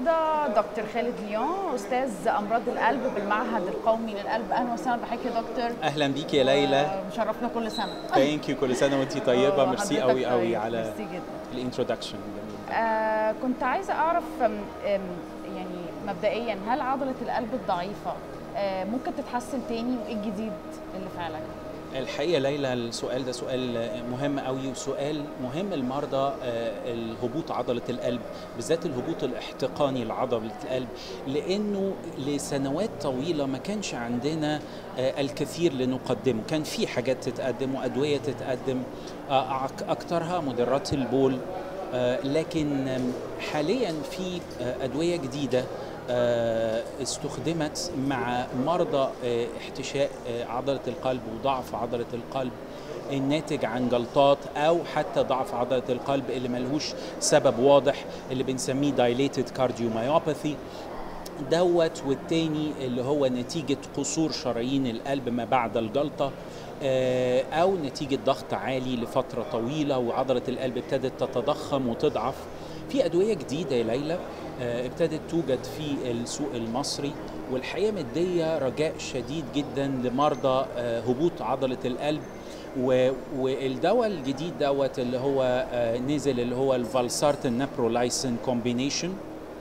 النهارده دكتور خالد ليون استاذ امراض القلب بالمعهد القومي للقلب اهلا وسهلا بحضرتك يا دكتور اهلا بيك يا ليلى آه، مشرفنا كل سنه ثانك يو كل سنه وانت طيبه آه، ميرسي حضرتك قوي قوي طيب، على ميرسي جدا الانترودكشن آه كنت عايزه اعرف أم أم يعني مبدئيا هل عضله القلب الضعيفه آه ممكن تتحسن تاني وايه الجديد اللي في علاجها الحقيقه ليلى السؤال ده سؤال مهم قوي وسؤال مهم المرضى آه، الهبوط عضله القلب بالذات الهبوط الاحتقاني لعضله القلب لانه لسنوات طويله ما كانش عندنا آه، الكثير لنقدمه كان في حاجات تتقدم وادويه تتقدم آه، أك- اكترها مدرات البول آه، لكن آم، حاليا في آه، ادويه جديده آه، استخدمت مع مرضى آه، احتشاء آه، عضله القلب وضعف عضله القلب الناتج عن جلطات او حتى ضعف عضله القلب اللي ملهوش سبب واضح اللي بنسميه dilated cardiomyopathy دوت والتاني اللي هو نتيجة قصور شرايين القلب ما بعد الجلطة آه، أو نتيجة ضغط عالي لفترة طويلة وعضلة القلب ابتدت تتضخم وتضعف في أدوية جديدة يا ليلى آه، ابتدت توجد في السوق المصري والحقيقة مدية رجاء شديد جدا لمرضى آه، هبوط عضلة القلب و- والدواء الجديد دوت اللي هو آه، نزل اللي هو الفالسارتن نابرولايسين كومبينيشن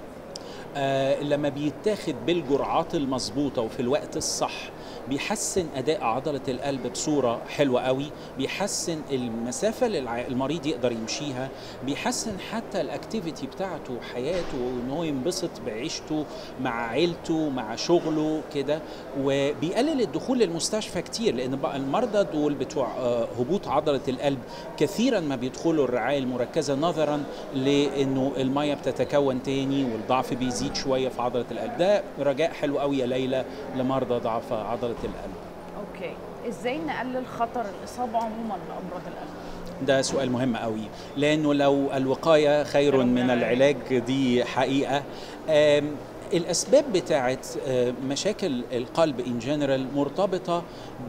آه، لما بيتاخد بالجرعات المظبوطة وفي الوقت الصح بيحسن أداء عضلة القلب بصورة حلوة قوي بيحسن المسافة اللي الع- المريض يقدر يمشيها بيحسن حتى الاكتيفيتي بتاعته وحياته وان هو ينبسط بعيشته مع عيلته مع شغله كده وبيقلل الدخول للمستشفى كتير لان بقى المرضى دول بتوع آه، هبوط عضلة القلب كثيرا ما بيدخلوا الرعاية المركزة نظرا لانه المية بتتكون تاني والضعف بيزيد شوية في عضلة القلب ده رجاء حلو قوي يا ليلى لمرضى ضعف عضلة القلب اوكي ازاي نقلل خطر الاصابه عموما بامراض القلب ده سؤال مهم قوي لانه لو الوقايه خير خير من من العلاج. العلاج دي حقيقه آم، الاسباب بتاعت آه، مشاكل القلب ان جنرال مرتبطه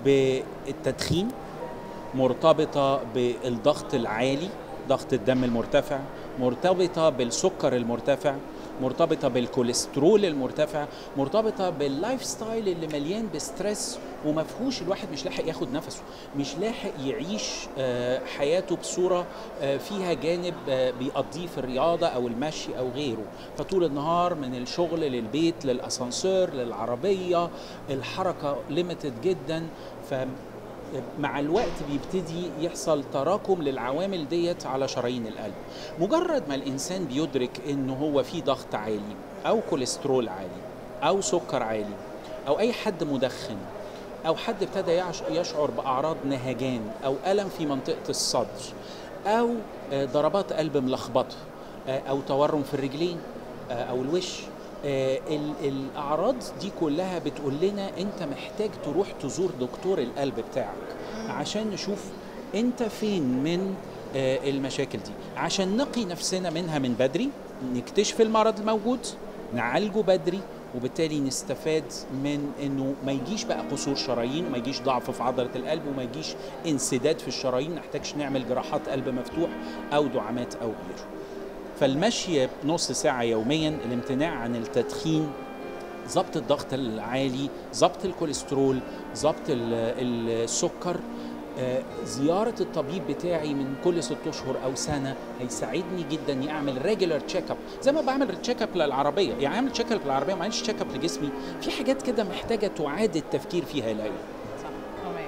بالتدخين مرتبطه بالضغط العالي ضغط الدم المرتفع مرتبطه بالسكر المرتفع مرتبطه بالكوليسترول المرتفع مرتبطه باللايف ستايل اللي مليان بستريس وما فيهوش الواحد مش لاحق ياخد نفسه مش لاحق يعيش آه، حياته بصوره آه، فيها جانب آه، بيقضيه في الرياضه او المشي او غيره فطول النهار من الشغل للبيت للاسانسير للعربيه الحركه ليميتد جدا ف مع الوقت بيبتدي يحصل تراكم للعوامل ديت على شرايين القلب مجرد ما الانسان بيدرك انه هو في ضغط عالي او كوليسترول عالي او سكر عالي او اي حد مدخن او حد ابتدى يعش- يشعر باعراض نهجان او الم في منطقه الصدر او آه، ضربات قلب ملخبطه آه، او تورم في الرجلين آه، او الوش آه، ال- الاعراض دي كلها بتقول لنا انت محتاج تروح تزور دكتور القلب بتاعك عشان نشوف انت فين من آه، المشاكل دي عشان نقي نفسنا منها من بدري نكتشف المرض الموجود نعالجه بدري وبالتالي نستفاد من انه ما يجيش بقى قصور شرايين وما يجيش ضعف في عضله القلب وما يجيش انسداد في الشرايين ما نحتاجش نعمل جراحات قلب مفتوح او دعامات او غيره فالمشي نص ساعة يوميا الامتناع عن التدخين ضبط الضغط العالي ضبط الكوليسترول ضبط ال- السكر آه، زيارة الطبيب بتاعي من كل ست أشهر أو سنة هيساعدني جدا يعمل ريجولار تشيك اب زي ما بعمل تشيك اب للعربية يعني أعمل تشيك اب للعربية ما اعملش تشيك اب لجسمي في حاجات كده محتاجة تعاد التفكير فيها يا ليلى صح تمام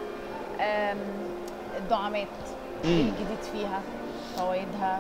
آم، الدعامات ايه مم. الجديد فيها فوائدها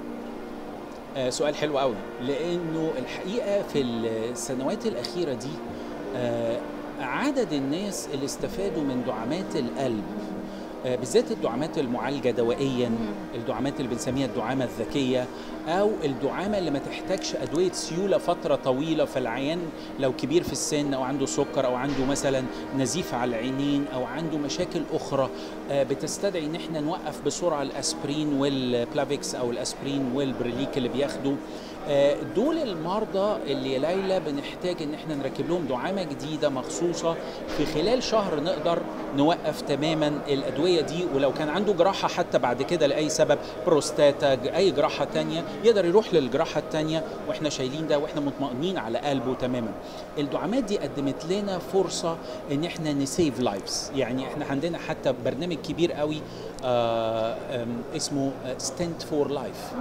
آه، سؤال حلو قوي لانه الحقيقه في السنوات الاخيره دي آه، عدد الناس اللي استفادوا من دعامات القلب آه، بالذات الدعامات المعالجه دوائيا الدعامات اللي بنسميها الدعامه الذكيه او الدعامه اللي ما تحتاجش ادويه سيوله فتره طويله فالعيان لو كبير في السن او عنده سكر او عنده مثلا نزيف على العينين او عنده مشاكل اخرى آه، بتستدعي ان احنا نوقف بسرعه الاسبرين والبلافيكس او الاسبرين والبريليك اللي بياخده آه، دول المرضى اللي يا ليلى بنحتاج ان احنا نركب لهم دعامه جديده مخصوصه في خلال شهر نقدر نوقف تماما الادويه دي ولو كان عنده جراحه حتى بعد كده لاي سبب بروستاتا ج- اي جراحه تانية يقدر يروح للجراحه التانية واحنا شايلين ده واحنا مطمئنين على قلبه تماما الدعامات دي قدمت لنا فرصه ان احنا نسيف لايفز يعني احنا عندنا حتى برنامج كبير قوي آه آم، اسمه ستنت فور لايف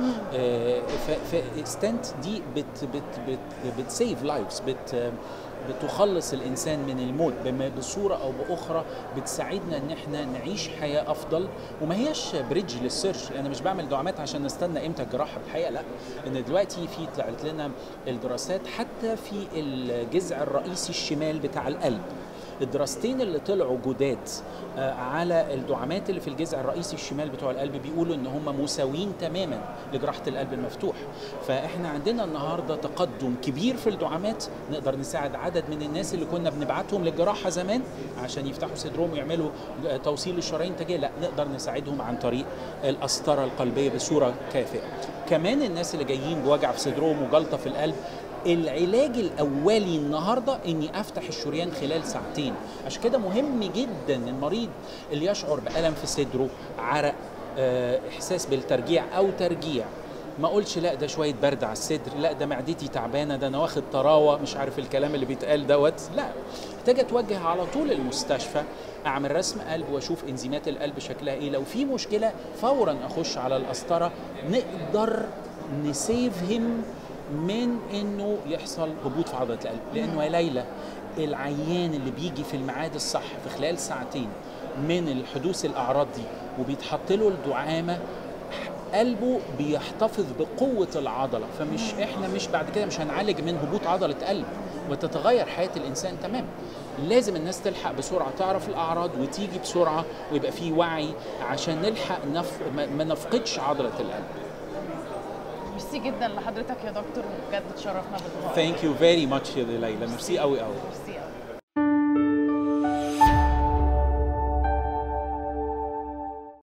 ستنت دي بت بت بت بتسيف لايفز بت بتخلص الانسان من الموت بما بصوره او باخرى بتساعدنا ان احنا نعيش حياه افضل وما هياش بريدج للسيرش انا مش بعمل دعامات عشان نستنى امتى الجراحه الحقيقه لا ان دلوقتي في طلعت لنا الدراسات حتى في الجذع الرئيسي الشمال بتاع القلب الدراستين اللي طلعوا جداد آه، على الدعامات اللي في الجذع الرئيسي الشمال بتوع القلب بيقولوا ان هم مساويين تماما لجراحه القلب المفتوح فاحنا عندنا النهارده تقدم كبير في الدعامات نقدر نساعد عدد من الناس اللي كنا بنبعتهم للجراحه زمان عشان يفتحوا صدرهم ويعملوا آه، توصيل للشرايين التاجيه لا نقدر نساعدهم عن طريق القسطره القلبيه بصوره كافئه كمان الناس اللي جايين بوجع في صدرهم وجلطه في القلب العلاج الاولي النهارده اني افتح الشريان خلال ساعتين عشان كده مهم جدا المريض اللي يشعر بالم في صدره عرق آه، احساس بالترجيع او ترجيع ما اقولش لا ده شويه برد على الصدر لا ده معدتي تعبانه ده انا واخد طراوه مش عارف الكلام اللي بيتقال دوت لا محتاج اتوجه على طول المستشفى اعمل رسم قلب واشوف انزيمات القلب شكلها ايه لو في مشكله فورا اخش على القسطره نقدر نسيفهم من انه يحصل هبوط في عضله القلب لانه يا ليلى العيان اللي بيجي في الميعاد الصح في خلال ساعتين من الحدوث الاعراض دي وبيتحط له الدعامه قلبه بيحتفظ بقوة العضلة فمش احنا مش بعد كده مش هنعالج من هبوط عضلة قلب وتتغير حياة الإنسان تمام لازم الناس تلحق بسرعة تعرف الأعراض وتيجي بسرعة ويبقى في وعي عشان نلحق نف... ما ما نفقدش عضلة القلب ميرسي جدا لحضرتك يا دكتور وبجد اتشرفنا باللقاء Thank you very much يا ليلى ميرسي قوي قوي ميرسي قوي